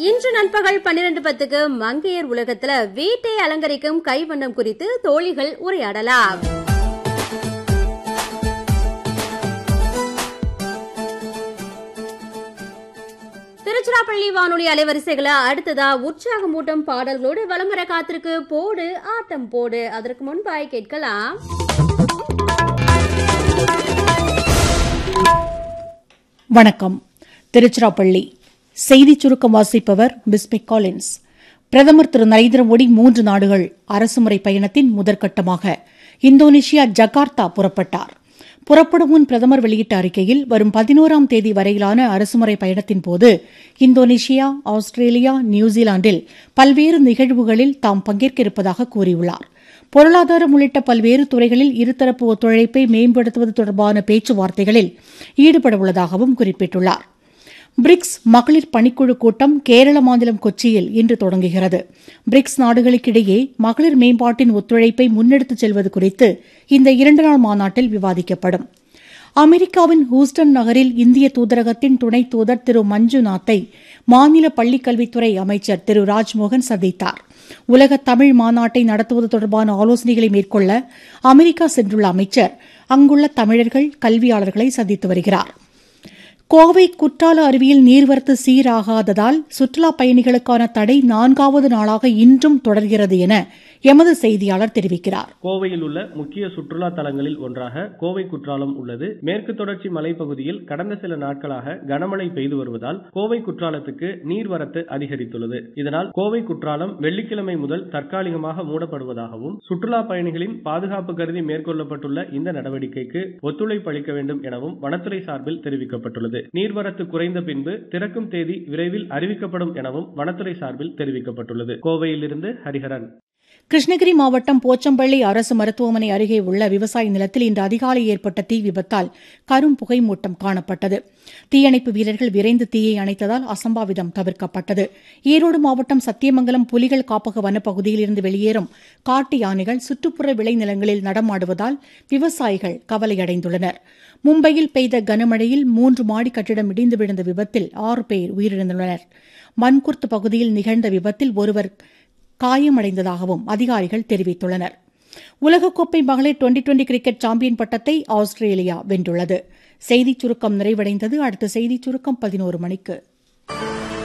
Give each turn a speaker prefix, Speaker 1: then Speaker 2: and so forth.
Speaker 1: இன்று நண்பகல் பன்னிரண்டு பத்துக்கு மங்கையர் உலகத்துல வீட்டை அலங்கரிக்கும் கைவண்ணம் குறித்து தோழிகள் உரையாடலாம் திருச்சிராப்பள்ளி வானொலி அலைவரிசைகளை அடுத்ததா உற்சாகமூட்டும் பாடல்களோடு வலம் வர காத்திருக்கு போடு ஆட்டம் போடு அதற்கு முன்பாய் கேட்கலாம்
Speaker 2: வணக்கம் திருச்சிராப்பள்ளி செய்திச் சுருக்கம் வாசிப்பவர் பிஸ்மிக் காலின்ஸ் பிரதமர் திரு நரேந்திர மோடி மூன்று நாடுகள் அரசுமுறை பயணத்தின் முதற்கட்டமாக இந்தோனேஷியா ஜகார்த்தா புறப்பட்டார் புறப்படும் முன் பிரதமர் வெளியிட்ட அறிக்கையில் வரும் பதினோராம் தேதி வரையிலான அரசுமுறை பயணத்தின் போது இந்தோனேஷியா ஆஸ்திரேலியா நியூசிலாந்தில் பல்வேறு நிகழ்வுகளில் தாம் பங்கேற்க இருப்பதாக கூறியுள்ளார் பொருளாதாரம் உள்ளிட்ட பல்வேறு துறைகளில் இருதரப்பு ஒத்துழைப்பை மேம்படுத்துவது தொடர்பான பேச்சுவார்த்தைகளில் ஈடுபட உள்ளதாகவும் குறிப்பிட்டுள்ளார் பிரிக்ஸ் மகளிர் பணிக்குழு கூட்டம் கேரள மாநிலம் கொச்சியில் இன்று தொடங்குகிறது பிரிக்ஸ் நாடுகளுக்கிடையே மகளிர் மேம்பாட்டின் ஒத்துழைப்பை முன்னெடுத்துச் செல்வது குறித்து இந்த இரண்டு நாள் மாநாட்டில் விவாதிக்கப்படும் அமெரிக்காவின் ஹூஸ்டன் நகரில் இந்திய தூதரகத்தின் துணை தூதர் திரு மஞ்சுநாத்தை மாநில பள்ளிக்கல்வித்துறை அமைச்சர் திரு ராஜ்மோகன் சந்தித்தார் உலக தமிழ் மாநாட்டை நடத்துவது தொடர்பான ஆலோசனைகளை மேற்கொள்ள அமெரிக்கா சென்றுள்ள அமைச்சர் அங்குள்ள தமிழர்கள் கல்வியாளர்களை சந்தித்து வருகிறார் கோவை குற்றால அருவியில் நீர்வரத்து சீராகாததால் சுற்றுலாப் பயணிகளுக்கான தடை நான்காவது நாளாக இன்றும் தொடர்கிறது என எமது செய்தியாளர் தெரிவிக்கிறார்
Speaker 3: கோவையில் உள்ள முக்கிய சுற்றுலா தலங்களில் ஒன்றாக கோவை குற்றாலம் உள்ளது மேற்கு தொடர்ச்சி மலைப்பகுதியில் கடந்த சில நாட்களாக கனமழை பெய்து வருவதால் கோவை குற்றாலத்துக்கு நீர்வரத்து அதிகரித்துள்ளது இதனால் கோவை குற்றாலம் வெள்ளிக்கிழமை முதல் தற்காலிகமாக மூடப்படுவதாகவும் சுற்றுலா பயணிகளின் பாதுகாப்பு கருதி மேற்கொள்ளப்பட்டுள்ள இந்த நடவடிக்கைக்கு ஒத்துழைப்பு அளிக்க வேண்டும் எனவும் வனத்துறை சார்பில் தெரிவிக்கப்பட்டுள்ளது நீர்வரத்து குறைந்த பின்பு திறக்கும் தேதி விரைவில் அறிவிக்கப்படும் எனவும் வனத்துறை சார்பில் தெரிவிக்கப்பட்டுள்ளது கோவையிலிருந்து ஹரிஹரன்
Speaker 2: கிருஷ்ணகிரி மாவட்டம் போச்சம்பள்ளி அரசு மருத்துவமனை அருகே உள்ள விவசாய நிலத்தில் இன்று அதிகாலை ஏற்பட்ட தீ விபத்தால் கரும் புகை மூட்டம் காணப்பட்டது தீயணைப்பு வீரர்கள் விரைந்து தீயை அணைத்ததால் அசம்பாவிதம் தவிர்க்கப்பட்டது ஈரோடு மாவட்டம் சத்தியமங்கலம் புலிகள் காப்பக வனப்பகுதியில் இருந்து வெளியேறும் காட்டு யானைகள் சுற்றுப்புற விளைநிலங்களில் நடமாடுவதால் விவசாயிகள் கவலையடைந்துள்ளனர் மும்பையில் பெய்த கனமழையில் மூன்று மாடி கட்டிடம் இடிந்து விழுந்த விபத்தில் ஆறு பேர் உயிரிழந்துள்ளனர் மன்குர்த் பகுதியில் நிகழ்ந்த விபத்தில் ஒருவர் காயமடைந்ததாகவும் அதிகாரிகள் தெரிவித்துள்ளனர் உலகக்கோப்பை மகளிர் டுவெண்டி டுவெண்டி கிரிக்கெட் சாம்பியன் பட்டத்தை ஆஸ்திரேலியா வென்றுள்ளது செய்திச் சுருக்கம் நிறைவடைந்தது அடுத்த செய்திச் சுருக்கம் பதினோரு மணிக்கு